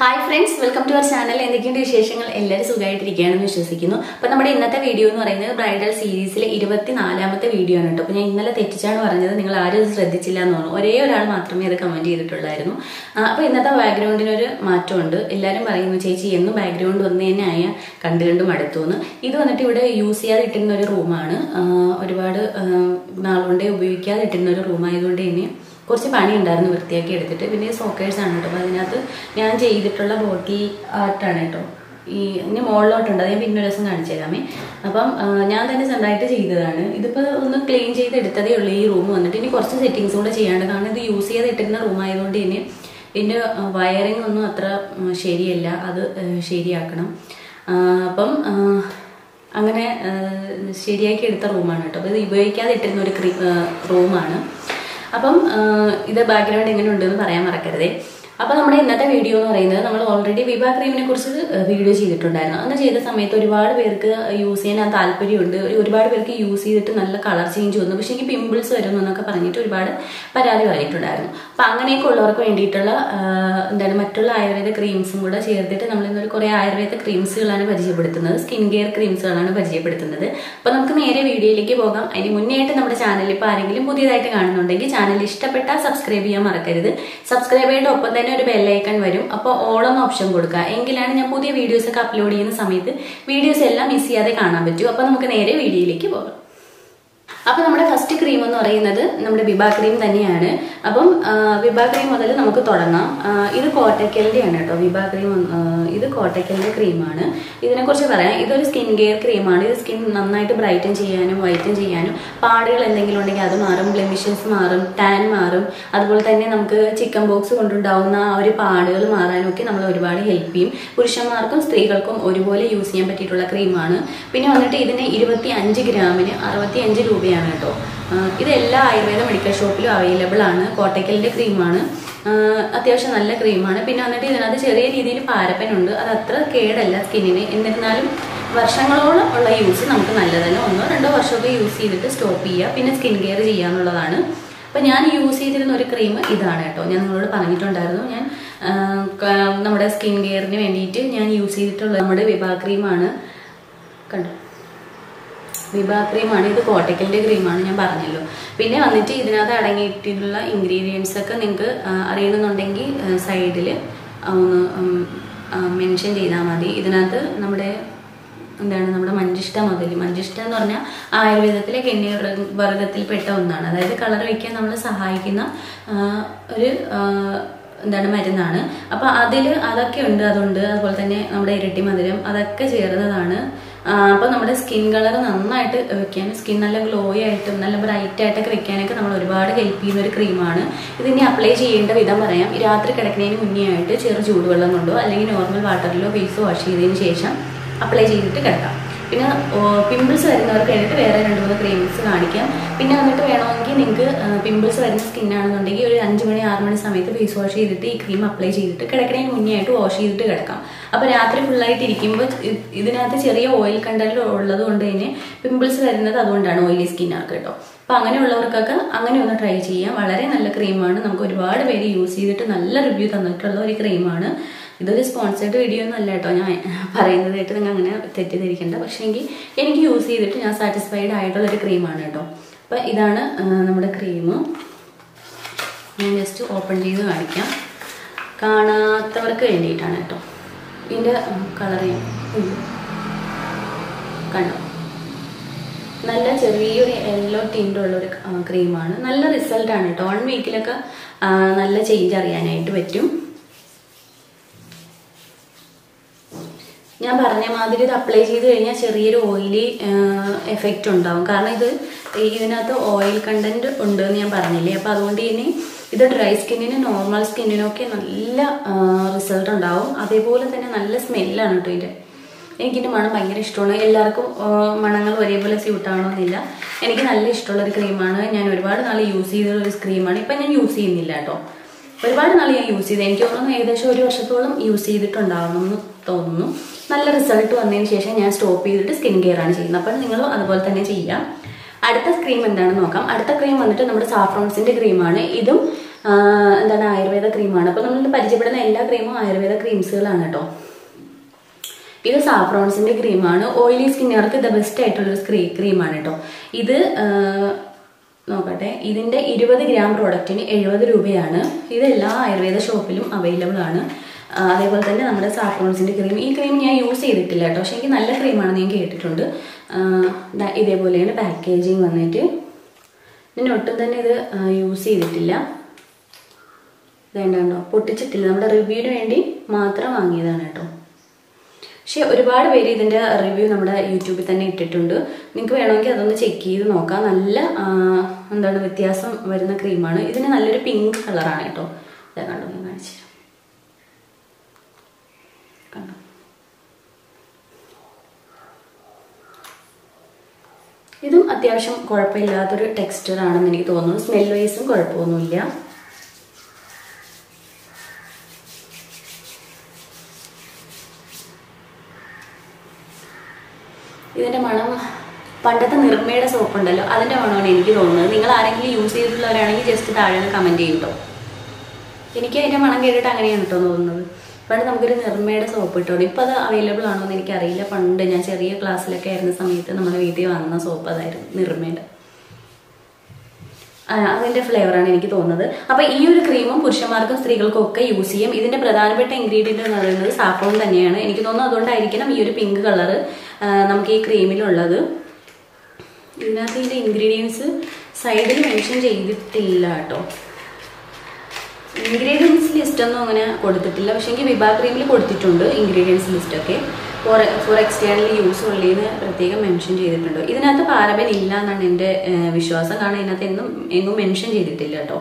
Hi friends welcome to our channel എന്തൊക്കെയുണ്ട് വിശേഷങ്ങൾ എല്ലാവരും സുഖമായിട്ടിരിക്കുകയാണെന്ന് വിശ്വസിക്കുന്നു അപ്പൊ നമ്മുടെ ഇന്നത്തെ വീഡിയോ എന്ന് പറയുന്നത് ബ്രൈഡൽ സീരീസിലെ ഇരുപത്തിനാലാമത്തെ വീഡിയോ ആണ് കേട്ടോ അപ്പൊ ഞാൻ ഇന്നലെ തെറ്റിച്ചാണ് പറഞ്ഞത് നിങ്ങൾ ആരും ഇത് ശ്രദ്ധിച്ചില്ല എന്ന് തോന്നുന്നു ഒരേ ഒരാൾ മാത്രമേ അത് കമന്റ് ചെയ്തിട്ടുള്ളായിരുന്നു ആ, അപ്പൊ ഇന്നത്തെ ബാക്ക്ഗ്രൗണ്ടിനൊരു മാറ്റമുണ്ട് എല്ലാവരും പറയുന്നു ചേച്ചി എന്നും ബാക്ക്ഗ്രൗണ്ട് വന്ന് തന്നെ ആയ കണ്ടു കണ്ടും അടുത്തു എന്ന് ഇത് വന്നിട്ട് ഇവിടെ യൂസ് ചെയ്യാതെ ഇട്ടിരുന്ന ഒരു റൂമാണ് ഒരുപാട് ആ, നാളുകൊണ്ടേ ഉപയോഗിക്കാതെ ഇട്ടിരുന്ന ഒരു റൂം ആയതുകൊണ്ട് തന്നെ കുറച്ച് പണി ഉണ്ടായിരുന്നു വൃത്തിയാക്കി എടുത്തിട്ട് പിന്നെ സോക്കേഴ്സ് ആണ് കേട്ടോ അപ്പോൾ അതിനകത്ത് ഞാൻ ചെയ്തിട്ടുള്ള ബോട്ടിൽ ആർട്ടാണ് കേട്ടോ ഈ ഇനി മുകളിലോട്ടുണ്ട് അത് ഞാൻ പിന്നെ ഒരു ദിവസം കാണിച്ചു തരാമേ അപ്പം ആ, ഞാൻ തന്നെ സ്വന്തമായിട്ട് ചെയ്തതാണ് ഇതിപ്പോൾ ഒന്ന് ക്ലീൻ ചെയ്ത് എടുത്തതേ ഉള്ളൂ ഈ റൂം വന്നിട്ട് ഇനി കുറച്ച് സെറ്റിങ്സ് കൂടെ ചെയ്യാണ്ട് കാരണം ഇത് യൂസ് ചെയ്ത് ഇട്ടിരുന്ന റൂം ആയതുകൊണ്ട് ഇനി ഇതിൻ്റെ വയറിംഗ് ഒന്നും അത്ര ഉം, ശരിയല്ല അത് ആ, ശരിയാക്കണം ആ, അപ്പം ആ, അങ്ങനെ ആ, ശരിയാക്കി എടുത്ത റൂമാണ് കേട്ടോ അപ്പോൾ ഇത് ഉപയോഗിക്കാതെ ഇട്ടിരുന്ന ഒരു ക്രീ റൂമാണ് അപ്പം ആ, ഇത് ബാക്ക്ഗ്രൗണ്ട് എങ്ങനെ ഉണ്ടെന്ന് പറയാൻ മറക്കരുതേ അപ്പോൾ നമ്മുടെ ഇന്നത്തെ വീഡിയോ എന്ന് പറയുന്നത് നമ്മൾ ഓൾറെഡി വിവാ ക്രീമിനെ കുറിച്ച് വീഡിയോ ചെയ്തിട്ടുണ്ടായിരുന്നു അന്ന് ചെയ്ത സമയത്ത് ഒരുപാട് പേർക്ക് യൂസ് ചെയ്യാൻ താല്പര്യമുണ്ട് ഒരു- ഒരുപാട് പേർക്ക് യൂസ് ചെയ്തിട്ട് നല്ല കളർ ചേഞ്ച് വന്നു പക്ഷേ എനിക്ക് പിമ്പിൾസ് വരുന്നു എന്നൊക്കെ പറഞ്ഞിട്ട് ഒരുപാട് പരാതി പറഞ്ഞിട്ടുണ്ടായിരുന്നു അപ്പം അങ്ങനെയൊക്കെ ഉള്ളവർക്ക് വേണ്ടിയിട്ടുള്ള ആ, എന്താണ് മറ്റുള്ള ആയുർവേദ ക്രീംസും കൂടെ ചേർത്തിട്ട് നമ്മൾ ഇന്നൊരു കുറേ ആയുർവേദ ക്രീംസുകളാണ് പരിചയപ്പെടുത്തുന്നത് സ്കിൻ കെയർ ക്രീംസുകളാണ് പരിചയപ്പെടുത്തുന്നത് അപ്പോൾ നമുക്ക് നേരെ വീഡിയോയിലേക്ക് പോകാം അതിന് മുന്നേ ആയിട്ട് നമ്മുടെ ചാനൽ ഇപ്പോൾ ആരെങ്കിലും പുതിയതായിട്ട് കാണുന്നുണ്ടെങ്കിൽ ചാനൽ ഇഷ്ടപ്പെട്ടാൽ സബ്സ്ക്രൈബ് ചെയ്യാൻ മറക്കരുത് സബ്സ്ക്രൈബ് ചെയ്യേണ്ട ഒപ്പം തന്നെ ഒരു ബെല്ലൈക്കൺ വരും അപ്പോൾ ഓൾ എന്ന ഓപ്ഷൻ കൊടുക്കുക എങ്കിലാണ് ഞാൻ പുതിയ വീഡിയോസ് ഒക്കെ അപ്ലോഡ് ചെയ്യുന്ന സമയത്ത് വീഡിയോസ് എല്ലാം മിസ് ചെയ്യാതെ കാണാൻ പറ്റൂ അപ്പോൾ നമുക്ക് നേരെ വീഡിയോയിലേക്ക് പോകാം അപ്പൊ നമ്മുടെ ഫസ്റ്റ് ക്രീം എന്ന് പറയുന്നത് നമ്മുടെ വിബ ക്രീം തന്നെയാണ് അപ്പം ആ, വിബ ക്രീം മുതൽ നമുക്ക് തുടങ്ങാം ആ, ഇത് കോട്ടയ്ക്കലിന്റെ ആണ് കേട്ടോ വിബ ക്രീം ആ, ഇത് കോട്ടയ്ക്കലിന്റെ ക്രീമാണ് ഇതിനെക്കുറിച്ച് പറയാം ഇതൊരു സ്കിൻ കെയർ ക്രീമാണ് ഇത് സ്കിൻ നന്നായിട്ട് ബ്രൈറ്റൻ ചെയ്യാനും വൈറ്റൻ ചെയ്യാനും പാടുകൾ എന്തെങ്കിലും ഉണ്ടെങ്കിൽ അത് മാറും ബ്ലെമിഷൻസ് മാറും ടാൻ മാറും അതുപോലെ തന്നെ നമുക്ക് ചിക്കൻ ബോക്സ് കൊണ്ടുണ്ടാവുന്ന ആ ഒരു പാടുകൾ മാറാനും ഒക്കെ നമ്മൾ ഒരുപാട് ഹെൽപ്പ് ചെയ്യും പുരുഷന്മാർക്കും സ്ത്രീകൾക്കും ഒരുപോലെ യൂസ് ചെയ്യാൻ പറ്റിയിട്ടുള്ള ക്രീമാണ് പിന്നെ വന്നിട്ട് ഇതിന് ഇരുപത്തി അഞ്ച് ഗ്രാമിന് അറുപത്തി അഞ്ച് രൂപയാണ് കേട്ടോ ആ, ഇത് എല്ലാ ആയുർവേദ മെഡിക്കൽ ഷോപ്പിലും അവൈലബിൾ ആണ് കോട്ടയ്ക്കലിന്റെ ക്രീമാണ് ആ, അത്യാവശ്യം നല്ല ക്രീമാണ് പിന്നെ വന്നിട്ട് ഇതിനകത്ത് ചെറിയ രീതിയിൽ പാരപ്പനുണ്ട് അത് അത്ര കേടല്ല സ്കിന്നിന് എന്നിരുന്നാലും വർഷങ്ങളോളം ഉള്ള യൂസ് നമുക്ക് നല്ലതല്ല ഒന്നോ രണ്ടോ വർഷമൊക്കെ യൂസ് ചെയ്തിട്ട് സ്റ്റോപ്പ് ചെയ്യുക പിന്നെ സ്കിൻ കെയർ ചെയ്യാന്നുള്ളതാണ് അപ്പൊ ഞാൻ യൂസ് ചെയ്തിരുന്ന ഒരു ക്രീം ഇതാണ് കേട്ടോ ഞാൻ നിങ്ങളോട് പറഞ്ഞിട്ടുണ്ടായിരുന്നു ഞാൻ ആ, ക- നമ്മുടെ സ്കിൻ കെയറിന് വേണ്ടിയിട്ട് ഞാൻ യൂസ് ചെയ്തിട്ടുള്ള നമ്മുടെ വിഭാ ക്രീമാണ് കണ്ടോ വിഭാ ക്രീമാണ് ഇത് കോട്ടയ്ക്കലിൻ്റെ ക്രീമാണ് ഞാൻ പറഞ്ഞല്ലോ പിന്നെ വന്നിട്ട് ഇതിനകത്ത് അടങ്ങിയിട്ടുള്ള ഇൻഗ്രീഡിയൻസ് ഒക്കെ നിങ്ങൾക്ക് അറിയണമെന്നുണ്ടെങ്കിൽ സൈഡിൽ ഒന്ന് മെൻഷൻ ചെയ്താൽ മതി ഇതിനകത്ത് നമ്മുടെ എന്താണ് നമ്മുടെ മഞ്ചിഷ്ട മുതൽ മഞ്ചിഷ്ട എന്ന് പറഞ്ഞാൽ ആയുർവേദത്തിലെ കെണ്ണി വർഗത്തിൽപ്പെട്ട ഒന്നാണ് അതായത് കളർ വയ്ക്കാൻ നമ്മളെ സഹായിക്കുന്ന ആ, ഒരു ആ, എന്താണ് മരുന്നാണ് അപ്പൊ അതിൽ അതൊക്കെ ഉണ്ട് അതുണ്ട് അതുപോലെ തന്നെ നമ്മുടെ ഇരട്ടി മധുരം അതൊക്കെ ചേർന്നതാണ് ആ, അപ്പൊ നമ്മുടെ സ്കിൻ കളർ നന്നായിട്ട് വെക്കാൻ സ്കിൻ നല്ല ഗ്ലോ ആയിട്ടും നല്ല ബ്രൈറ്റ് ആയിട്ടൊക്കെ വെക്കാനൊക്കെ നമ്മൾ ഒരുപാട് ഹെൽപ്പ് ചെയ്യുന്ന ഒരു ക്രീമാണ് ഇതിനി അപ്ലൈ ചെയ്യേണ്ട വിധം പറയാം ഈ രാത്രി കിടക്കുന്നതിന് മുന്നേ ആയിട്ട് ചെറു ചൂടുവെള്ളം കൊണ്ടോ അല്ലെങ്കിൽ നോർമൽ വാട്ടറിലോ ഫേസ് വാഷ് ചെയ്തതിന് ശേഷം അപ്ലൈ ചെയ്തിട്ട് കിടക്കാം പിന്നെ പിമ്പിൾസ് വരുന്നവർക്ക് വേണ്ടിയിട്ട് വേറെ രണ്ട് മൂന്ന് ക്രീംസ് കാണിക്കാം പിന്നെ വന്നിട്ട് വേണമെങ്കിൽ നിങ്ങൾക്ക് പിമ്പിൾസ് വരുന്ന സ്കിന്നാണെന്നുണ്ടെങ്കിൽ ഒരു അഞ്ച് മണി ആറ് മണി സമയത്ത് ഫേസ് വാഷ് ചെയ്തിട്ട് ഈ ക്രീം അപ്ലൈ ചെയ്തിട്ട് കിടക്കുന്നതിന് മുന്നേ ആയിട്ട് വാഷ് ചെയ്തിട്ട് കിടക്കാം അപ്പോൾ രാത്രി ഫുള്ളായിട്ട് ഇരിക്കുമ്പോൾ ഇ- ഇതിനകത്ത് ചെറിയ ഓയിൽ കണ്ടന്റ് ഉള്ളത് കൊണ്ട് തന്നെ പിമ്പിൾസ് വരുന്നത് അതുകൊണ്ടാണ് ഓയിലി സ്കിന്നാർക്ക് കേട്ടോ അപ്പോൾ അങ്ങനെയുള്ളവർക്കൊക്കെ അങ്ങനെ ഒന്ന് ട്രൈ ചെയ്യാം വളരെ നല്ല ക്രീമാണ് നമുക്ക് ഒരുപാട് പേര് യൂസ് ചെയ്തിട്ട് നല്ല റിവ്യൂ തന്നിട്ടുള്ള ഒരു ക്രീമാണ് ഇതൊരു സ്പോൺസേർഡ് വീഡിയോ ഒന്നും അല്ല കേട്ടോ ഞാൻ പറയുന്നതായിട്ട് നിങ്ങൾ അങ്ങനെ തെറ്റിദ്ധരിക്കേണ്ട പക്ഷേ എങ്കിൽ എനിക്ക് യൂസ് ചെയ്തിട്ട് ഞാൻ സാറ്റിസ്ഫൈഡ് ആയിട്ടുള്ള ഒരു ക്രീമാണ് കേട്ടോ അപ്പം ഇതാണ് ആ, നമ്മുടെ ക്രീം ഞാൻ ജസ്റ്റ് ഓപ്പൺ ചെയ്ത് കാണിക്കാം കാണാത്തവർക്ക് വേണ്ടിയിട്ടാണ് കേട്ടോ ഇതിൻ്റെ കളറിങ് കണ്ടോ നല്ല ചെറിയൊരു യെല്ലോ ടിൻ്റുള്ള ഒരു ക്രീമാണ് നല്ല റിസൾട്ടാണ് കേട്ടോ വൺ വീക്കിലൊക്കെ ആ, നല്ല ചേഞ്ച് അറിയാനായിട്ട് പറ്റും ഞാൻ പറഞ്ഞ മാതിരി ഇത് അപ്ലൈ ചെയ്ത് കഴിഞ്ഞാൽ ചെറിയൊരു ഓയിലി എഫക്റ്റ് ഉണ്ടാവും കാരണം ഇത് ഇതിനകത്ത് ഓയിൽ കണ്ടന്റ് ഉണ്ട് എന്ന് ഞാൻ പറഞ്ഞില്ലേ അപ്പം അതുകൊണ്ട് ഇനി ഇത് ഡ്രൈ സ്കിന്നിനും നോർമൽ സ്കിന്നിനും ഒക്കെ നല്ല റിസൾട്ട് ഉണ്ടാവും അതേപോലെ തന്നെ നല്ല സ്മെല്ലാണ് കേട്ടോ ഇതിൻ്റെ എനിക്കിൻ്റെ മണം ഭയങ്കര ഇഷ്ടമാണ് എല്ലാവർക്കും ആ, മണങ്ങൾ ഒരേപോലെ സ്യൂട്ട് ആവണമെന്നില്ല എനിക്ക് നല്ല ഇഷ്ടമുള്ള ഒരു ക്രീമാണ് ഞാൻ ഒരുപാട് നാൾ യൂസ് ചെയ്ത ഒരു ക്രീമാണ് ഇപ്പം ഞാൻ യൂസ് ചെയ്യുന്നില്ല കേട്ടോ ഒരുപാട് നാൾ ഞാൻ യൂസ് ചെയ്ത് എനിക്ക് തോന്നുന്നു ഏകദേശം ഒരു വർഷത്തോളം യൂസ് ചെയ്തിട്ടുണ്ടാവണമെന്ന് തോന്നുന്നു നല്ല റിസൾട്ട് വന്നതിന് ശേഷം ഞാൻ സ്റ്റോപ്പ് ചെയ്തിട്ട് സ്കിൻ കെയർ ആണ് ചെയ്യുന്നത് അപ്പം നിങ്ങളും അതുപോലെ തന്നെ ചെയ്യാം അടുത്ത ക്രീം എന്താണെന്ന് നോക്കാം അടുത്ത ക്രീം വന്നിട്ട് നമ്മുടെ സാഫ്രോൺസിന്റെ ക്രീമാണ് ഇതും ആ, എന്താണ് ആയുർവേദ ക്രീമാണ് അപ്പോൾ നമ്മൾ പരിചയപ്പെടുന്ന എല്ലാ ക്രീമും ആയുർവേദ ക്രീംസുകളാണ് കേട്ടോ ഇത് സാഫ്രോൺസിന്റെ ക്രീമാണ് ഓയിലി സ്കിന്നുകാർക്ക് ദ ബെസ്റ്റ് ആയിട്ടുള്ള സ്ക്രീ ക്രീമാണ് കേട്ടോ ഇത് ആ, നോക്കട്ടെ ഇതിന്റെ ഇരുപത് ഗ്രാം പ്രോഡക്റ്റിന് എഴുപത് രൂപയാണ് ഇത് എല്ലാ ആയുർവേദ ഷോപ്പിലും അവൈലബിൾ ആണ് ആ, അതേപോലെ തന്നെ നമ്മുടെ സാഫ്രോൺസിന്റെ ക്രീം ഈ ക്രീം ഞാൻ യൂസ് ചെയ്തിട്ടില്ല കേട്ടോ പക്ഷേ എനിക്ക് നല്ല ക്രീമാണെന്ന് ഞാൻ കേട്ടിട്ടുണ്ട് ആ, ദാ ഇതേപോലെയാണ് പാക്കേജിങ് വന്നിട്ട് ഞാൻ ഒട്ടും തന്നെ ഇത് യൂസ് ചെയ്തിട്ടില്ല വേണ്ടോ പൊട്ടിച്ചിട്ടില്ല നമ്മുടെ റിവ്യൂവിന് വേണ്ടി മാത്രം വാങ്ങിയതാണ് കേട്ടോ പക്ഷെ ഒരുപാട് പേര് ഇതിന്റെ റിവ്യൂ നമ്മുടെ യൂട്യൂബിൽ തന്നെ ഇട്ടിട്ടുണ്ട് നിങ്ങൾക്ക് വേണമെങ്കിൽ അതൊന്ന് ചെക്ക് ചെയ്ത് നോക്കാം നല്ല ആ, എന്താണ് വ്യത്യാസം വരുന്ന ക്രീമാണ് ഇതിന് നല്ലൊരു പിങ്ക് കളറാണ് കേട്ടോ ഇതാ കണ്ടോ ഞാൻ കാണിച്ചു തരാം. കണ്ടോ ഇതും അത്യാവശ്യം കുഴപ്പമില്ലാത്തൊരു ടെക്സ്ചർ ആണെന്ന് എനിക്ക് തോന്നുന്നു സ്മെൽ വൈസും കുഴപ്പമൊന്നുമില്ല ഇതിന്റെ മണം പണ്ടത്തെ നിർമ്മയുടെ സോപ്പ് ഉണ്ടല്ലോ അതിന്റെ മണമാണ് എനിക്ക് തോന്നുന്നത് നിങ്ങൾ ആരെങ്കിലും യൂസ് ചെയ്തിട്ടുള്ളവരാണെങ്കിൽ ജസ്റ്റ് താഴെ കമന്റ് ചെയ്യട്ടോ എനിക്ക് അതിന്റെ മണം കേട്ടിട്ട് അങ്ങനെയാണ് കേട്ടോ തോന്നുന്നത് പണ്ട് നമുക്കൊരു നിർമ്മയുടെ സോപ്പ് കിട്ടുള്ളൂ ഇപ്പം അത് അവൈലബിൾ ആണോ എന്ന് എനിക്കറിയില്ല പണ്ട് ഞാൻ ചെറിയ ക്ലാസ്സിലൊക്കെ ആയിരുന്ന സമയത്ത് നമ്മുടെ വീട്ടിൽ വന്ന സോപ്പ് അതായിരുന്നു നിർമ്മയുടെ ആ, അതിന്റെ ഫ്ലേവറാണ് എനിക്ക് തോന്നുന്നത് അപ്പൊ ഈ ഒരു ക്രീമും പുരുഷന്മാർക്കും സ്ത്രീകൾക്കും ഒക്കെ യൂസ് ചെയ്യും ഇതിന്റെ പ്രധാനപ്പെട്ട ഇൻഗ്രീഡിയന്റ് എന്ന് പറയുന്നത് സാഫ്രോൺ തന്നെയാണ് എനിക്ക് തോന്നുന്നു അതുകൊണ്ടായിരിക്കണം ഈ ഒരു പിങ്ക് കളറ് നമുക്ക് ഈ ക്രീമിലുള്ളത് ഇതിനകത്ത് ഇതിന്റെ ഇൻഗ്രീഡിയൻസ് സൈഡിൽ മെൻഷൻ ചെയ്തിട്ടില്ല കേട്ടോ ഇൻഗ്രീഡിയൻസ് ലിസ്റ്റ് ഒന്നും അങ്ങനെ കൊടുത്തിട്ടില്ല പക്ഷേ എനിക്ക് വിഭാ ക്രീമിൽ കൊടുത്തിട്ടുണ്ട് ഇൻഗ്രീഡിയൻസ് ലിസ്റ്റ് ഒക്കെ ഫോർ ഫോർ എക്സ്റ്റേണൽ യൂസ് ഉള്ളിന്ന് പ്രത്യേകം മെൻഷൻ ചെയ്തിട്ടുണ്ട് ഇതിനകത്ത് പാരബൻ ഇല്ല എന്നാണ് എൻ്റെ ഏഹ്, വിശ്വാസം കാരണം ഇതിനകത്ത് എന്നും എങ്ങും മെൻഷൻ ചെയ്തിട്ടില്ല കേട്ടോ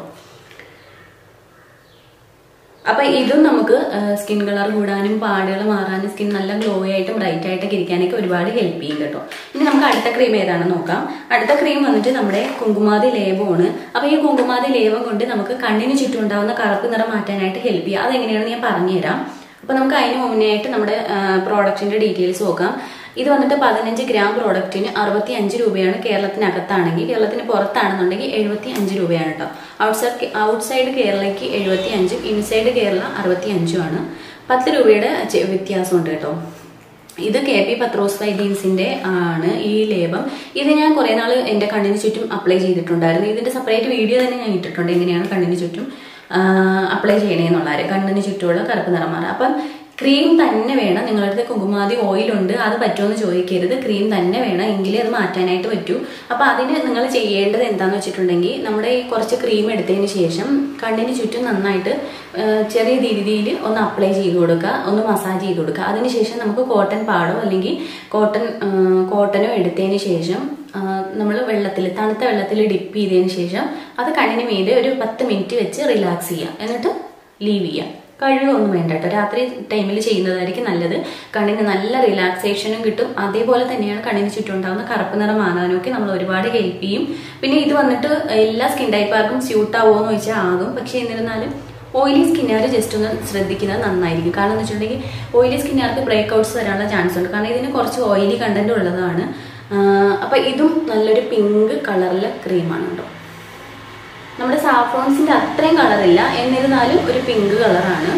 അപ്പൊ ഇതും നമുക്ക് സ്കിൻ കളർ കൂടാനും പാടുകൾ മാറാനും സ്കിൻ നല്ല ഗ്ലോ ആയിട്ടും ബ്രൈറ്റ് ആയിട്ടൊക്കെ ഇരിക്കാനൊക്കെ ഒരുപാട് ഹെൽപ്പ് ചെയ്യും കേട്ടോ ഇനി നമുക്ക് അടുത്ത ക്രീം ഏതാണെന്ന് നോക്കാം അടുത്ത ക്രീം വന്നിട്ട് നമ്മുടെ കുങ്കുമാതി ലേപമാണ് അപ്പൊ ഈ കുങ്കുമാതി ലേപം കൊണ്ട് നമുക്ക് കണ്ണിന് ചുറ്റും ഉണ്ടാവുന്ന കറുപ്പ് നിറം മാറ്റാനായിട്ട് ഹെൽപ്പ് ചെയ്യുക അതെങ്ങനെയാണെന്ന് ഞാൻ പറഞ്ഞുതരാം അപ്പൊ നമുക്ക് അതിന് മുന്നേ ആയിട്ട് നമ്മുടെ പ്രോഡക്റ്റിന്റെ ഡീറ്റെയിൽസ് നോക്കാം ഇത് വന്നിട്ട് പതിനഞ്ച് ഗ്രാം പ്രോഡക്റ്റിന് അറുപത്തി അഞ്ച് രൂപയാണ് കേരളത്തിനകത്താണെങ്കിൽ കേരളത്തിന് പുറത്താണെന്നുണ്ടെങ്കിൽ എഴുപത്തി അഞ്ച് രൂപയാണ് കേട്ടോ ഔട്ട്സൈഡ് ഔട്ട്സൈഡ് കേരളയ്ക്ക് എഴുപത്തി അഞ്ചും ഇൻസൈഡ് കേരള അറുപത്തി അഞ്ചുമാണ് പത്ത് രൂപയുടെ ചെ- വ്യത്യാസമുണ്ട് കേട്ടോ ഇത് കെ പി പത്രോസ് വൈദ്യൻസിന്റെ ആണ് ഈ ലേപം ഇത് ഞാൻ കുറെ നാൾ എന്റെ കണ്ണിന് ചുറ്റും അപ്ലൈ ചെയ്തിട്ടുണ്ടായിരുന്നു ഇതിന്റെ സെപ്പറേറ്റ് വീഡിയോ തന്നെ ഞാൻ ഇട്ടിട്ടുണ്ട് എങ്ങനെയാണ് കണ്ണിന് ചുറ്റും അപ്ലൈ ചെയ്യണേന്നുള്ള കണ്ണിന് ചുറ്റുമുള്ള കറുപ്പ് നിറം മാറാം അപ്പം ക്രീം തന്നെ വേണം നിങ്ങളുടെ അടുത്ത് കുങ്കുമാതി ഓയിൽ ഉണ്ട് അത് പറ്റുമെന്ന് ചോദിക്കരുത് ക്രീം തന്നെ വേണം എങ്കിലേ അത് മാറ്റാനായിട്ട് പറ്റൂ അപ്പൊ അതിന് നിങ്ങൾ ചെയ്യേണ്ടത് എന്താന്ന് വെച്ചിട്ടുണ്ടെങ്കിൽ നമ്മുടെ ഈ കുറച്ച് ക്രീം എടുത്തതിന് ശേഷം കണ്ണിന് ചുറ്റും നന്നായിട്ട് ആ, ചെറിയ രീതിയിൽ ഒന്ന് അപ്ലൈ ചെയ്ത് കൊടുക്കുക ഒന്ന് മസാജ് ചെയ്ത് കൊടുക്കുക അതിനുശേഷം നമുക്ക് കോട്ടൺ പാടോ അല്ലെങ്കിൽ കോട്ടൺ കോട്ടനോ എടുത്തതിന് ശേഷം നമ്മൾ വെള്ളത്തിൽ തണുത്ത വെള്ളത്തിൽ ഡിപ്പ് ചെയ്തതിന് ശേഷം അത് കണ്ണിന് മീതെ ഒരു പത്ത് മിനിറ്റ് വെച്ച് റിലാക്സ് ചെയ്യാം എന്നിട്ട് ലീവ് ചെയ്യാം കഴുകൊന്നും വേണ്ട കേട്ടോ രാത്രി ടൈമിൽ ചെയ്യുന്നതായിരിക്കും നല്ലത് കണ്ണിന് നല്ല റിലാക്സേഷനും കിട്ടും അതേപോലെ തന്നെയാണ് കണ്ണിന് ചുറ്റും ഉണ്ടാകുന്ന കറുപ്പ് നിറം മാറാനും ഒക്കെ നമ്മൾ ഒരുപാട് ഹെൽപ്പ് ചെയ്യും പിന്നെ ഇത് വന്നിട്ട് എല്ലാ സ്കിൻ ടൈപ്പാർക്കും സ്യൂട്ട് ആവുമോ എന്ന് ചോദിച്ചാൽ ആകും പക്ഷെ എന്നിരുന്നാലും ഓയിലി സ്കിന്നുകാർ ജസ്റ്റ് ഒന്ന് ശ്രദ്ധിക്കുന്നത് നന്നായിരിക്കും കാരണം എന്ന് വെച്ചിട്ടുണ്ടെങ്കിൽ ഓയിലി സ്കിന്നുകാർക്ക് ബ്രേക്ക് ഔട്ട്സ് വരാനുള്ള ചാൻസ് ഉണ്ട് കാരണം ഇതിന് കുറച്ച് ഓയിലി കണ്ടന്റ് ഉള്ളതാണ് ആഹ് അപ്പൊ ഇതും നല്ലൊരു പിങ്ക് കളറിലെ ക്രീമാണ് കേട്ടോ നമ്മുടെ സാഫ്രോൺസിന്റെ അത്രയും കളറില്ല എന്നിരുന്നാലും ഒരു പിങ്ക് കളറാണ്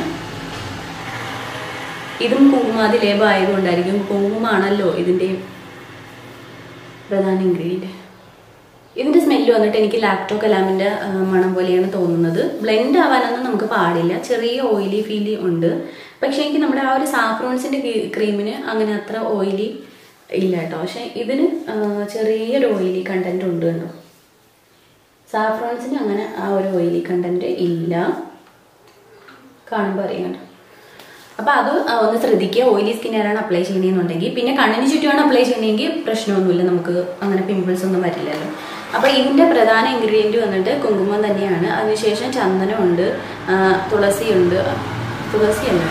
ഇതും കുങ്കുമാതി ലേബം ആയതുകൊണ്ടായിരിക്കും കുങ്കുമാണല്ലോ ഇതിന്റെ പ്രധാന ഇൻഗ്രീഡിയൻറ്റ് ഇതിന്റെ സ്മെല്ല് വന്നിട്ട് എനിക്ക് ലാക്ടോ കലാമിന്റെ ആ, മണം പോലെയാണ് തോന്നുന്നത് ബ്ലെൻഡ് ആവാനൊന്നും നമുക്ക് പാടില്ല ചെറിയ ഓയിലി ഫീൽ ഉണ്ട് പക്ഷെ എനിക്ക് നമ്മുടെ ആ ഒരു സാഫ്രോൺസിന്റെ ക്രീമിന് അങ്ങനെ അത്ര ഓയിലി ഇല്ല കേട്ടോ പക്ഷെ ഇതിന് ആ, ചെറിയൊരു ഓയിലി കണ്ടന്റ് ഉണ്ട് കേട്ടോ സാഫ്രോൺസിന് അങ്ങനെ ആ ഒരു ഓയിലി കണ്ടന്റ് ഇല്ല കാണുമ്പോൾ അറിയാം കേട്ടോ അപ്പൊ അത് ആ, ഒന്ന് ശ്രദ്ധിക്കുക ഓയിലി സ്കിന്നുകാരാണ് അപ്ലൈ ചെയ്യണമെന്നുണ്ടെങ്കിൽ പിന്നെ കണ്ണിന് ചുറ്റുമാണ് അപ്ലൈ ചെയ്യണമെങ്കിൽ പ്രശ്നമൊന്നുമില്ല നമുക്ക് അങ്ങനെ പിമ്പിൾസ് ഒന്നും വരില്ലല്ലോ അപ്പൊ ഇതിന്റെ പ്രധാന ഇൻഗ്രീഡിയന്റ് വന്നിട്ട് കുങ്കുമം തന്നെയാണ് അതിനുശേഷം ചന്ദനമുണ്ട് ആ, തുളസിയുണ്ട് തുളസി അല്ല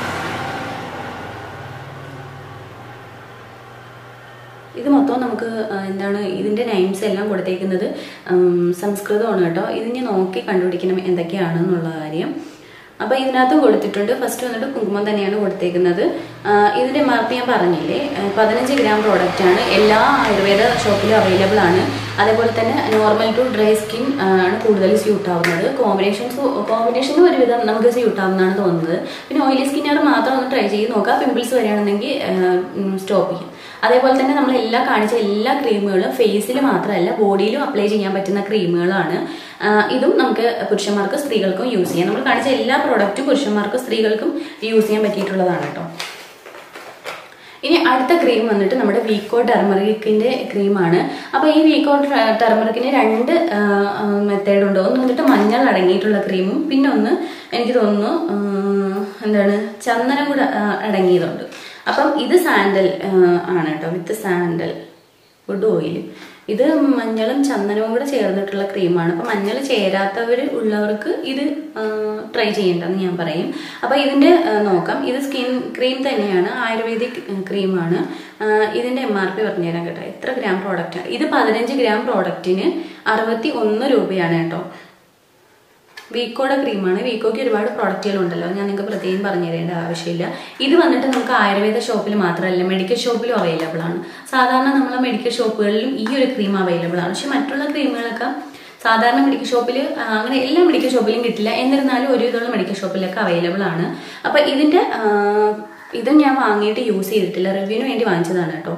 ഇത് മൊത്തം നമുക്ക് ആ, എന്താണ് ഇതിന്റെ നൈംസ് എല്ലാം കൊടുത്തേക്കുന്നത് ഉം, സംസ്കൃതമാണ് കേട്ടോ ഇത് ഞാൻ നോക്കി കണ്ടുപിടിക്കണം എന്തൊക്കെയാണെന്നുള്ള കാര്യം അപ്പൊ ഇതിനകത്തും കൊടുത്തിട്ടുണ്ട് ഫസ്റ്റ് വന്നിട്ട് കുങ്കുമം തന്നെയാണ് കൊടുത്തേക്കുന്നത് ആ, ഇതിന്റെ മാർക്ക് ഞാൻ പറഞ്ഞില്ലേ ആ, പതിനഞ്ച് ഗ്രാം പ്രോഡക്റ്റ് ആണ് എല്ലാ ആയുർവേദ ഷോപ്പിലും അവൈലബിൾ ആണ് അതേപോലെ തന്നെ നോർമൽ ടു ഡ്രൈ സ്കിൻ ആണ് കൂടുതൽ സ്യൂട്ട് ആവുന്നത് കോമ്പിനേഷൻസ് കോമ്പിനേഷനും ഒരുവിധം നമുക്ക് സ്യൂട്ട് ആവുന്നതാണ് തോന്നുന്നത് പിന്നെ ഓയിലി സ്കിന്നുകാർ മാത്രം ഒന്ന് ട്രൈ ചെയ്ത് നോക്കുക പിമ്പിൾസ് വരികയാണെന്നെങ്കിൽ സ്റ്റോപ്പ് ചെയ്യും അതേപോലെ തന്നെ നമ്മൾ എല്ലാ കാണിച്ച എല്ലാ ക്രീമുകളും ഫേസിൽ മാത്രമല്ല ബോഡിയിലും അപ്ലൈ ചെയ്യാൻ പറ്റുന്ന ക്രീമുകളാണ് ആ, ഇതും നമുക്ക് പുരുഷന്മാർക്കും സ്ത്രീകൾക്കും യൂസ് ചെയ്യാം നമ്മൾ കാണിച്ച എല്ലാ പ്രോഡക്റ്റും പുരുഷന്മാർക്കും സ്ത്രീകൾക്കും യൂസ് ചെയ്യാൻ പറ്റിയിട്ടുള്ളതാണ് കേട്ടോ ഇനി അടുത്ത ക്രീം വന്നിട്ട് നമ്മുടെ വീക്കോ ടെർമറിക്കിന്റെ ക്രീമാണ് അപ്പോൾ ഈ വീക്കോ ടെർമറിക്കിന് രണ്ട് മെത്തേഡ് ഉണ്ട് ഒന്ന് വന്നിട്ട് മഞ്ഞൾ അടങ്ങിയിട്ടുള്ള ക്രീമും പിന്നെ ഒന്ന് എനിക്ക് തോന്നുന്നു ആ, എന്താണ് ചന്ദനം കൂടെ ആ, അടങ്ങിയതുണ്ട് അപ്പം ഇത് സാൻഡൽ ആണ് കേട്ടോ വിത്ത് സാൻഡൽ വുഡ് ഓയിൽ ഇത് മഞ്ഞളും ചന്ദനവും കൂടെ ചേർന്നിട്ടുള്ള ക്രീമാണ് അപ്പം മഞ്ഞൾ ചേരാത്തവർ ഉള്ളവർക്ക് ഇത് ട്രൈ ചെയ്യേണ്ടെന്ന് ഞാൻ പറയും അപ്പം ഇതിൻ്റെ ആ, നോക്കാം ഇത് സ്കിൻ ക്രീം തന്നെയാണ് ആയുർവേദിക് ക്രീമാണ് ഇതിൻ്റെ എം ആർ പി പറഞ്ഞുതരാം കേട്ടോ എത്ര ഗ്രാം പ്രോഡക്റ്റ് ഇത് പതിനഞ്ച് ഗ്രാം പ്രോഡക്റ്റിന് അറുപത്തി ഒന്ന് രൂപയാണ് കേട്ടോ വീക്കോയുടെ ക്രീമാണ് വീക്കോയ്ക്ക് ഒരുപാട് പ്രോഡക്റ്റുകൾ ഉണ്ടല്ലോ ഞാൻ നിങ്ങൾക്ക് പ്രത്യേകം പറഞ്ഞു തരേണ്ട ആവശ്യമില്ല ഇത് വന്നിട്ട് നമുക്ക് ആയുർവേദ ഷോപ്പിൽ മാത്രമല്ല മെഡിക്കൽ ഷോപ്പിലും അവൈലബിൾ ആണ് സാധാരണ നമ്മളെ മെഡിക്കൽ ഷോപ്പുകളിലും ഈ ഒരു ക്രീം അവൈലബിൾ ആണ് പക്ഷെ മറ്റുള്ള ക്രീമുകളൊക്കെ സാധാരണ മെഡിക്കൽ ഷോപ്പിൽ അങ്ങനെ എല്ലാ മെഡിക്കൽ ഷോപ്പിലും കിട്ടില്ല എന്നിരുന്നാലും ഒരു വിധമുള്ള മെഡിക്കൽ ഷോപ്പിലൊക്കെ അവൈലബിൾ ആണ് അപ്പം ഇതിൻ്റെ ആ, ഇത് ഞാൻ വാങ്ങിയിട്ട് യൂസ് ചെയ്തിട്ടില്ല റിവ്യൂവിന് വേണ്ടി വാങ്ങിച്ചതാണ് കേട്ടോ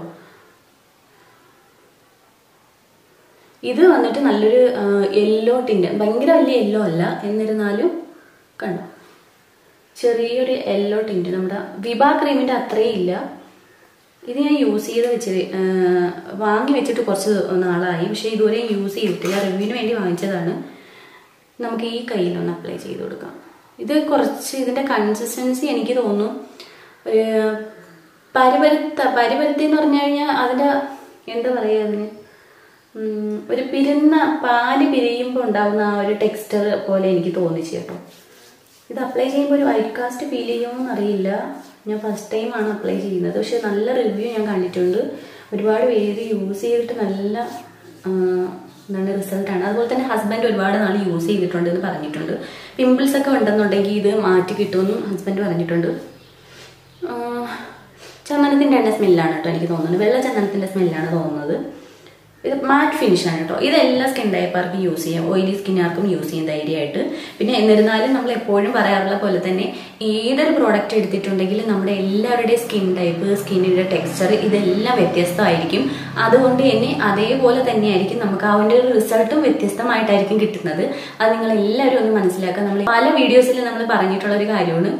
ഇത് വന്നിട്ട് നല്ലൊരു യെല്ലോ ടിൻ്റെ ഭയങ്കര വലിയ യെല്ലോ അല്ല എന്നിരുന്നാലും കണ്ടോ ചെറിയൊരു യെല്ലോ ടിൻ്റ് നമ്മുടെ വിബ ക്രീമിൻ്റെ അത്രയും ഇല്ല ഇത് ഞാൻ യൂസ് ചെയ്ത് വെച്ചത് ആ, വാങ്ങി വെച്ചിട്ട് കുറച്ച് നാളായി പക്ഷേ ഇതുവരെ യൂസ് ചെയ്തിട്ടില്ല റിവ്യൂവിന് വേണ്ടി വാങ്ങിച്ചതാണ് നമുക്ക് ഈ കയ്യിലൊന്ന് അപ്ലൈ ചെയ്ത് കൊടുക്കാം ഇത് കുറച്ച് ഇതിൻ്റെ കൺസിസ്റ്റൻസി എനിക്ക് തോന്നുന്നു ഒരു പരിപരുത്ത പരിപരുത്തി എന്ന് പറഞ്ഞു കഴിഞ്ഞാൽ അതിൻ്റെ എന്താ പറയുക അതിന് ഉം, ഒരു പിരുന്ന പാല് പിരിയുമ്പോൾ ഉണ്ടാവുന്ന ആ ഒരു ടെക്സ്ചർ പോലെ എനിക്ക് തോന്നിച്ചു കേട്ടോ ഇത് അപ്ലൈ ചെയ്യുമ്പോൾ ഒരു വൈറ്റ് കാസ്റ്റ് ഫീൽ ചെയ്യുമോ അറിയില്ല ഞാൻ ഫസ്റ്റ് ടൈമാണ് അപ്ലൈ ചെയ്യുന്നത് പക്ഷെ നല്ല റിവ്യൂ ഞാൻ കണ്ടിട്ടുണ്ട് ഒരുപാട് പേര് യൂസ് ചെയ്തിട്ട് നല്ല ആ, എന്താണ് റിസൾട്ടാണ് അതുപോലെ തന്നെ ഹസ്ബൻഡ് ഒരുപാട് നാൾ യൂസ് ചെയ്തിട്ടുണ്ട് എന്ന് പറഞ്ഞിട്ടുണ്ട് പിമ്പിൾസ് ഒക്കെ ഉണ്ടെന്നുണ്ടെങ്കിൽ ഇത് മാറ്റി കിട്ടുമെന്നും ഹസ്ബൻഡ് പറഞ്ഞിട്ടുണ്ട് ആ, ചന്ദനത്തിൻ്റെ തന്നെ സ്മെല്ലാണ് കേട്ടോ എനിക്ക് തോന്നുന്നത് വെള്ള ചന്ദനത്തിൻ്റെ സ്മെല്ലാണ് തോന്നുന്നത് ഇത് മാറ്റ് ഫിനിഷ് ആണ് കേട്ടോ ഇത് എല്ലാ സ്കിൻ ടൈപ്പാർക്കും യൂസ് ചെയ്യാം ഓയിലി സ്കിന്നാർക്കും യൂസ് ചെയ്യാം ധൈര്യമായിട്ട് പിന്നെ എന്നിരുന്നാലും നമ്മൾ എപ്പോഴും പറയാറുള്ള പോലെ തന്നെ ഏതൊരു പ്രോഡക്റ്റ് എടുത്തിട്ടുണ്ടെങ്കിലും നമ്മുടെ എല്ലാവരുടെയും സ്കിൻ ടൈപ്പ് സ്കിന്നിൻ്റെ ടെക്സ്ചർ ഇതെല്ലാം വ്യത്യസ്തമായിരിക്കും അതുകൊണ്ട് തന്നെ അതേപോലെ തന്നെയായിരിക്കും നമുക്ക് അതിൻ്റെ ഒരു റിസൾട്ടും വ്യത്യസ്തമായിട്ടായിരിക്കും കിട്ടുന്നത് അത് നിങ്ങൾ എല്ലാവരും ഒന്ന് മനസ്സിലാക്കുക നമ്മൾ പല വീഡിയോസിൽ നമ്മൾ പറഞ്ഞിട്ടുള്ള ഒരു കാര്യമാണ്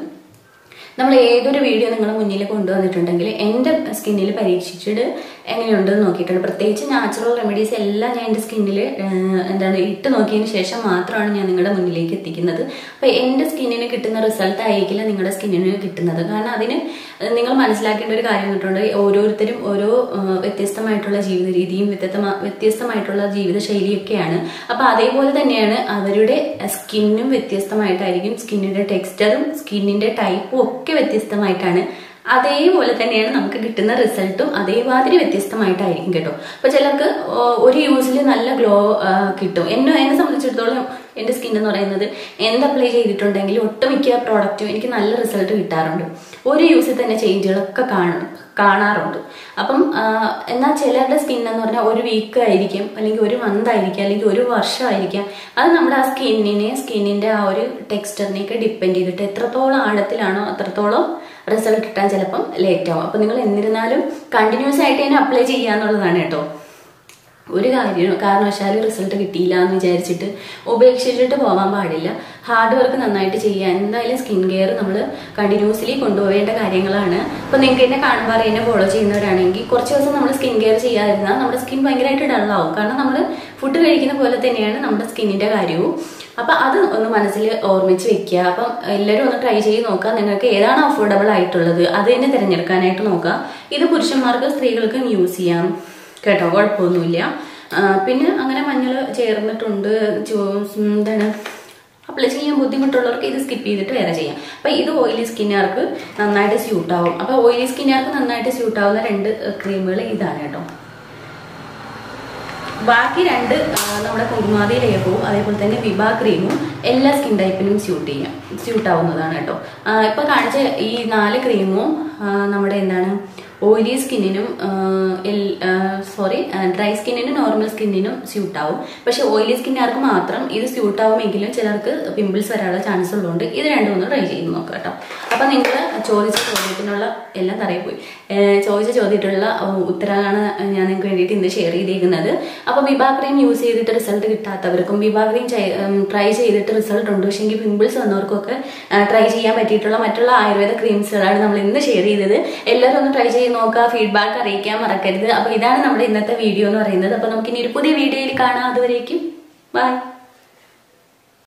നമ്മൾ ഏതൊരു വീഡിയോ നിങ്ങളുടെ മുന്നിൽ കൊണ്ടുവന്നിട്ടുണ്ടെങ്കിൽ എൻ്റെ സ്കിന്നിൽ പരീക്ഷിച്ചിട്ട് എങ്ങനെയുണ്ടെന്ന് നോക്കിയിട്ടുണ്ട് പ്രത്യേകിച്ച് നാച്ചുറൽ റെമഡീസ് എല്ലാം ഞാൻ എൻ്റെ സ്കിന്നിൽ എന്താണ് ഇട്ട് നോക്കിയതിന് ശേഷം മാത്രമാണ് ഞാൻ നിങ്ങളുടെ മുന്നിലേക്ക് എത്തിക്കുന്നത് അപ്പോൾ എൻ്റെ സ്കിന്നിന് കിട്ടുന്ന റിസൾട്ട് ആയിരിക്കില്ല നിങ്ങളുടെ സ്കിന്നിന് കിട്ടുന്നത് കാരണം അതിന് നിങ്ങൾ മനസ്സിലാക്കേണ്ട ഒരു കാര്യം കിട്ടുന്നുണ്ട് ഓരോരുത്തരും ഓരോ ആ, വ്യത്യസ്തമായിട്ടുള്ള ജീവിത രീതിയും വ്യത്യസ്തമാ വ്യത്യസ്തമായിട്ടുള്ള ജീവിത ശൈലിയൊക്കെയാണ് അപ്പോൾ അതേപോലെ തന്നെയാണ് അവരുടെ സ്കിന്നും വ്യത്യസ്തമായിട്ടായിരിക്കും സ്കിന്നിൻ്റെ ടെക്സ്ചറും സ്കിന്നിൻ്റെ ടൈപ്പും ഒക്കെ വ്യത്യസ്തമായിട്ടാണ് അതേപോലെ തന്നെയാണ് നമുക്ക് കിട്ടുന്ന റിസൾട്ടും അതേമാതിരി വ്യത്യസ്തമായിട്ടായിരിക്കും കേട്ടോ അപ്പൊ ചിലർക്ക് ഓ, ഒരു യൂസിൽ നല്ല ഗ്ലോ കിട്ടും എന്നെ എന്നെ സംബന്ധിച്ചിടത്തോളം എൻ്റെ സ്കിൻ എന്ന് പറയുന്നത് എന്ത് അപ്ലൈ ചെയ്തിട്ടുണ്ടെങ്കിലും ഒട്ടുമിക്ക പ്രോഡക്റ്റും എനിക്ക് നല്ല റിസൾട്ട് കിട്ടാറുണ്ട് ഒരു യൂസിൽ തന്നെ ചേഞ്ചുകളൊക്കെ കാണും കാണാറുണ്ട് അപ്പം ആ, എന്നാൽ ചിലരുടെ സ്കിൻ എന്ന് പറഞ്ഞാൽ ഒരു വീക്ക് ആയിരിക്കും അല്ലെങ്കിൽ ഒരു മന്ത് ആയിരിക്കാം അല്ലെങ്കിൽ ഒരു വർഷമായിരിക്കാം അത് നമ്മുടെ ആ സ്കിന്നിനെ സ്കിന്നിന്റെ ആ ഒരു ടെക്സ്ചറിനെയൊക്കെ ഡിപ്പെൻഡ് ചെയ്തിട്ട് എത്രത്തോളം ആഴത്തിലാണോ അത്രത്തോളം റിസൾട്ട് കിട്ടാൻ ചിലപ്പം ലേറ്റ് ആവും അപ്പം നിങ്ങൾ എന്നിരുന്നാലും കണ്ടിന്യൂസ് ആയിട്ട് തന്നെ അപ്ലൈ ചെയ്യാന്നുള്ളതാണ് കേട്ടോ ഒരു കാര്യം കാരണവശാലും റിസൾട്ട് കിട്ടിയില്ല എന്ന് വിചാരിച്ചിട്ട് ഉപേക്ഷിച്ചിട്ട് പോകാൻ പാടില്ല ഹാർഡ് വർക്ക് നന്നായിട്ട് ചെയ്യുക എന്തായാലും സ്കിൻ കെയർ നമ്മൾ കണ്ടിന്യൂസ്ലി കൊണ്ടുപോകേണ്ട കാര്യങ്ങളാണ് അപ്പോൾ നിങ്ങൾക്ക് എന്നെ കാണുമ്പോൾ അറിയാം എന്നെ ഫോളോ ചെയ്യുന്നവരാണെങ്കിൽ കുറച്ച് ദിവസം നമ്മൾ സ്കിൻ കെയർ ചെയ്യാതിരുന്നാൽ നമ്മുടെ സ്കിൻ ഭയങ്കരമായിട്ട് ഡള്ളാവും കാരണം നമ്മൾ ഫുഡ് കഴിക്കുന്ന പോലെ തന്നെയാണ് നമ്മുടെ സ്കിന്നിൻ്റെ കാര്യവും അപ്പം അത് ഒന്ന് മനസ്സിൽ ഓർമ്മിച്ച് വെക്കുക അപ്പം എല്ലാവരും ഒന്ന് ട്രൈ ചെയ്ത് നോക്കുക നിങ്ങൾക്ക് ഏതാണ് അഫോർഡബിൾ ആയിട്ടുള്ളത് അത് തന്നെ തിരഞ്ഞെടുക്കാനായിട്ട് നോക്കുക ഇത് പുരുഷന്മാർക്ക് സ്ത്രീകൾക്കും യൂസ് ചെയ്യാം കേട്ടോ കുഴപ്പമൊന്നുമില്ല ആ, പിന്നെ അങ്ങനെ മഞ്ഞൾ ചേർന്നിട്ടുണ്ട് ചോ- എന്താണ് അപ്ലൈ ചെയ്യാൻ ബുദ്ധിമുട്ടുള്ളവർക്ക് ഇത് സ്കിപ്പ് ചെയ്തിട്ട് വേറെ ചെയ്യാം അപ്പൊ ഇത് ഓയിലി സ്കിന്നുകാർക്ക് നന്നായിട്ട് സ്യൂട്ട് ആവും അപ്പൊ ഓയിലി സ്കിന്നുകാർക്ക് നന്നായിട്ട് സ്യൂട്ട് ആവുന്ന രണ്ട് ക്രീമുകൾ ഇതാണ് കേട്ടോ ബാക്കി രണ്ട് ആ, നമ്മുടെ കുങ്കുമാതി ലേപവും അതേപോലെ തന്നെ വിബ ക്രീമും എല്ലാ സ്കിൻ ടൈപ്പിനും സ്യൂട്ട് ചെയ്യാം സ്യൂട്ട് ആവുന്നതാണ് കേട്ടോ ആ, ഇപ്പൊ കാണിച്ച ഈ നാല് ക്രീമും ആ, നമ്മുടെ എന്താണ് ഓയിലി സ്കിന്നിനും സോറി ഡ്രൈ സ്കിന്നിനും നോർമൽ സ്കിന്നിനും സ്യൂട്ട് ആവും പക്ഷെ ഓയിലി സ്കിന്നുകാർക്ക് മാത്രം ഇത് സ്യൂട്ട് ആവുമെങ്കിലും ചിലർക്ക് പിമ്പിൾസ് വരാനുള്ള ചാൻസ് ഉള്ളതുകൊണ്ട് ഇത് രണ്ടും ഒന്ന് ട്രൈ ചെയ്ത് നോക്കാം കേട്ടോ അപ്പൊ നിങ്ങൾ ചോദിച്ച ചോദ്യത്തിനുള്ള എല്ലാം തറയിൽ പോയി ഏഹ് ചോദിച്ച ചോദ്യത്തിലുള്ള ഉ- ഉത്തരമാണ് ഞാൻ നിങ്ങൾക്ക് വേണ്ടിയിട്ട് ഇന്ന് ഷെയർ ചെയ്തിരിക്കുന്നത് അപ്പൊ വിഭാ ക്രീം യൂസ് ചെയ്തിട്ട് റിസൾട്ട് കിട്ടാത്തവർക്കും വിഭാ ക്രീം ട്രൈ ചെയ്തിട്ട് റിസൾട്ട് ഉണ്ട് പക്ഷേ എങ്കിൽ പിമ്പിൾസ് വന്നവർക്കൊക്കെ ട്രൈ ചെയ്യാൻ പറ്റിയിട്ടുള്ള മറ്റുള്ള ആയുർവേദ ക്രീംസുകളാണ് നമ്മൾ ഇന്ന് ഷെയർ ചെയ്തത് എല്ലാവരും ഒന്ന് ട്രൈ ചെയ്ത് നോക്കുക ഫീഡ്ബാക്ക് അറിയിക്കാൻ മറക്കരുത് അപ്പൊ ഇതാണ് നമ്മുടെ ഇന്നത്തെ വീഡിയോ എന്ന് പറയുന്നത് അപ്പൊ നമുക്ക് ഇനി ഒരു പുതിയ വീഡിയോയിൽ കാണാം അതുവരേക്കും ബൈ